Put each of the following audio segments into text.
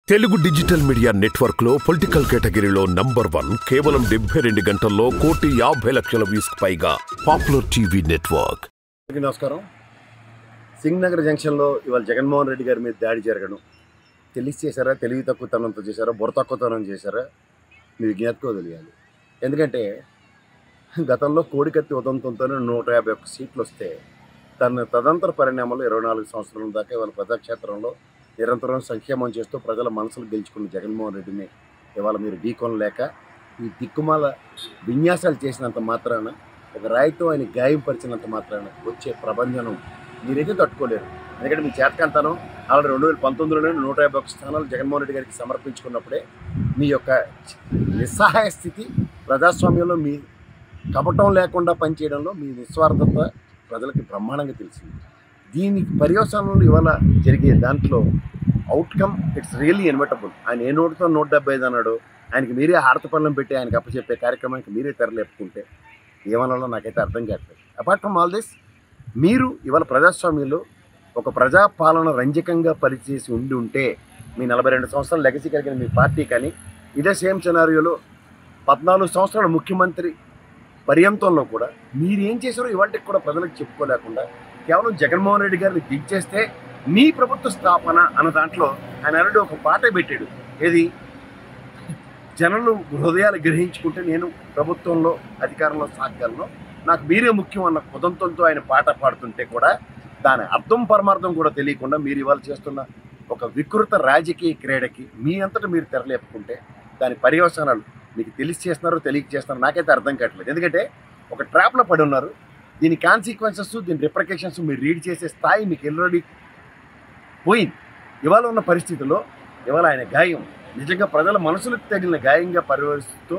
Telugu digital media network లో political కేటగిరీలో number one కేవలం డెబ్బై రెండు గంటల్లో కోటి యాభై లక్షల వ్యూస్ పైగా పాపులర్ టీవీ నెట్వర్క్ అందరికీ నమస్కారం సింగ్ నగర్ జంక్షన్లో ఇవాళ జగన్మోహన్ రెడ్డి గారి మీద దాడి జరగడం తెలిసి చేశారా తెలివి తక్కువతనంతో చేశారా బుర్ర తక్కువతనం చేశారా మీ విజ్ఞాతకు తెలియాలి ఎందుకంటే గతంలో కోడికత్తి ఉదంతంతోనే నూట యాభై ఒక్క సీట్లు వస్తే తన తదంతర పరిణామాలు ఇరవై నాలుగు సంవత్సరాల దాకా ఇవాళ ప్రజాక్షేత్రంలో నిరంతరం సంక్షేమం చేస్తూ ప్రజల మనసులు గెలుచుకున్న జగన్మోహన్ రెడ్డిని ఇవాళ మీరు ఢీకొనలేక ఈ దిక్కుమాల విన్యాసాలు చేసినంత మాత్రాన ఒక రాయితో ఆయన గాయపరిచినంత మాత్రాన వచ్చే ప్రభంజనం మీరైతే తట్టుకోలేరు ఎందుకంటే మీ చేతకంతనం ఆల్రెడీ రెండు వేల పంతొమ్మిదిలోనే నూట యాభై ఒక్క స్థానాలు జగన్మోహన్ రెడ్డి గారికి సమర్పించుకున్నప్పుడే మీ యొక్క నిస్సహాయ స్థితి ప్రజాస్వామ్యంలో మీ కపటం లేకుండా పనిచేయడంలో మీ నిస్వార్థత ప్రజలకి బ్రహ్మాండంగా తెలిసింది దీని పర్యవసానంలో ఇవాళ జరిగే దాంట్లో అవుట్కమ్ ఇట్స్ రియల్లీ ఇన్వెటబుల్ ఆయన ఏ నోటుతో నూట డెబ్బై ఐదు అన్నాడు ఆయనకి మీరే హారతపల్లం పెట్టి ఆయనకి అప్పచెప్పే కార్యక్రమానికి మీరే తెరలేపుకుంటే ఏమనాలో నాకైతే అర్థం కావట్లేదు అపార్ట్ ఫ్రమ్ ఆల్ దిస్ మీరు ఇవాళ ప్రజాస్వామ్యంలో ఒక ప్రజాపాలన రంజకంగా పనిచేసి ఉండి ఉంటే మీ నలభై రెండు సంవత్సరాలు లెగసీ కలిగిన మీ పార్టీ కానీ ఇదే సేమ్ సినారియోలో పద్నాలుగు సంవత్సరాల ముఖ్యమంత్రి పర్యంతంలో కూడా మీరు ఏం చేశారో ఇవాటికి కూడా ప్రజలకు చెప్పుకోలేకుండా కేవలం జగన్మోహన్ రెడ్డి గారిని దించేస్తే మీ ప్రభుత్వ స్థాపన అన్న దాంట్లో ఆయన ఆల్రెడీ ఒక పాట పెట్టాడు ఏది జనులు హృదయాలు గ్రహించుకుంటే నేను ప్రభుత్వంలో అధికారంలో సాగలను నాకు మీరే ముఖ్యం అన్న కుదంతంతో ఆయన పాట పాడుతుంటే కూడా దాని అర్థం పరమార్థం కూడా తెలియకుండా మీరు ఇవాళ చేస్తున్న ఒక వికృత రాజకీయ క్రీడకి మీ అంతటా మీరు తెరలేపుకుంటే దాని పర్యవసానాలు మీకు తెలిసి చేస్తున్నారో తెలియక చేస్తున్నారో నాకైతే అర్థం కావట్లేదు ఎందుకంటే ఒక ట్రాప్లో పడి ఉన్నారు దీని కాన్సిక్వెన్సెస్ దీని రిప్రకేషన్స్ మీరు రీడ్ చేసే స్థాయి మీకు ఆల్రెడీ పోయింది ఇవాళ ఉన్న పరిస్థితుల్లో ఇవాళ ఆయన గాయం నిజంగా ప్రజల మనసులకు తగిలిన గాయంగా పరివర్తిస్తూ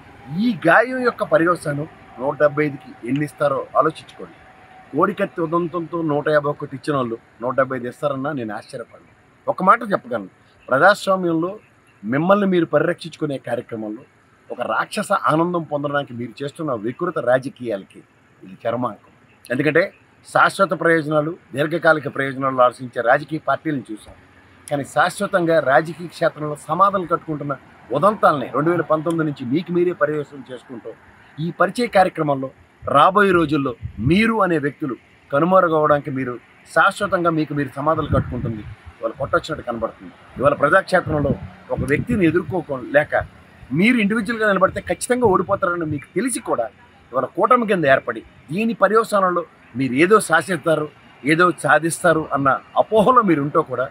ఈ గాయం యొక్క పర్యవసానం నూట డెబ్బై ఐదుకి ఎన్ని ఇస్తారో ఆలోచించుకోండి కోడికత్తి ఉదంతంతో నూట యాభై ఒకటి ఇచ్చిన వాళ్ళు నూట డెబ్బై ఐదు ఇస్తారన్నా నేను ఆశ్చర్యపడను ఒక మాట చెప్పగలను ప్రజాస్వామ్యంలో మిమ్మల్ని మీరు పరిరక్షించుకునే కార్యక్రమంలో ఒక రాక్షస ఆనందం పొందడానికి మీరు చేస్తున్న వికృత రాజకీయాలకి ఇది చర్మాంకం ఎందుకంటే శాశ్వత ప్రయోజనాలు దీర్ఘకాలిక ప్రయోజనాలు ఆలోచించే రాజకీయ పార్టీలను చూసాం కానీ శాశ్వతంగా రాజకీయ క్షేత్రంలో సమాధానం కట్టుకుంటున్న ఉదంతాలని రెండు వేల పంతొమ్మిది నుంచి మీకు మీరే పర్యవేక్షణ చేసుకుంటూ ఈ పరిచయ కార్యక్రమంలో రాబోయే రోజుల్లో మీరు అనే వ్యక్తులు కనుమరుగవడానికి మీరు శాశ్వతంగా మీకు మీరు సమాధానం కట్టుకుంటుంది ఇవాళ కొట్టొచ్చినట్టు కనబడుతుంది ఇవాళ ప్రజాక్షేత్రంలో ఒక వ్యక్తిని ఎదుర్కోలేక మీరు ఇండివిజువల్గా నిలబడితే ఖచ్చితంగా ఓడిపోతారని మీకు తెలిసి కూడా ఇవాళ కూటమి కింద ఏర్పడి దీని పర్యవసానంలో మీరు ఏదో శాసిస్తారు ఏదో సాధిస్తారు అన్న అపోహలో మీరు ఉంటూ కూడా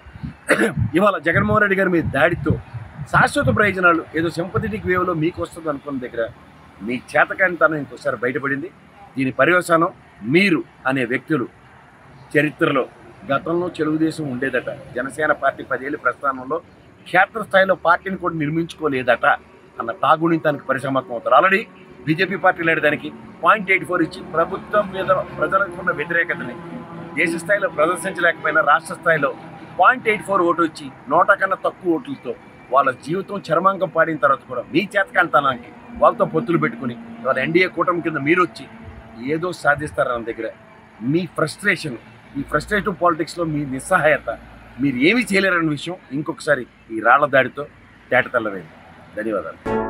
ఇవాళ జగన్మోహన్ రెడ్డి గారి మీ దాడితో శాశ్వత ప్రయోజనాలు ఏదో సింపథెటిక్ వేవ్లో మీకు వస్తుంది అనుకున్న దగ్గర మీ చేతకానితనం ఇంకోసారి బయటపడింది దీని పర్యవసానం మీరు అనే వ్యక్తులు చరిత్రలో గతంలో తెలుగుదేశం ఉండేదట జనసేన పార్టీ పదేళ్ళ ప్రస్థానంలో క్షేత్రస్థాయిలో పార్టీని కూడా నిర్మించుకోలేదట అన్న తాగుణితానికి పరిసమాప్తం అవుతారు ఆల్రెడీ బీజేపీ పార్టీ దానికి పాయింట్ ఎయిట్ ఫోర్ ఇచ్చి ప్రభుత్వం మీద ప్రజలకు ఉన్న వ్యతిరేకతని దేశ స్థాయిలో ప్రదర్శించలేకపోయినా రాష్ట్ర స్థాయిలో పాయింట్ ఎయిట్ ఫోర్ ఓటు వచ్చి నోట కన్నా తక్కువ ఓట్లతో వాళ్ళ జీవితం చర్మాంకం పాడిన తర్వాత కూడా మీ చేతకాంతనానికి వాళ్ళతో పొత్తులు పెట్టుకుని వాళ్ళ ఎన్డీఏ కూటమి కింద మీరు వచ్చి ఏదో సాధిస్తారన్న దగ్గర మీ ఫ్రస్ట్రేషన్ ఈ ఫ్రస్ట్రేటివ్ పాలిటిక్స్లో మీ నిస్సహాయత మీరు ఏమీ చేయలేరన్న విషయం ఇంకొకసారి ఈ రాళ్ల దాడితో తేటతెల్లవేది ధన్యవాదాలు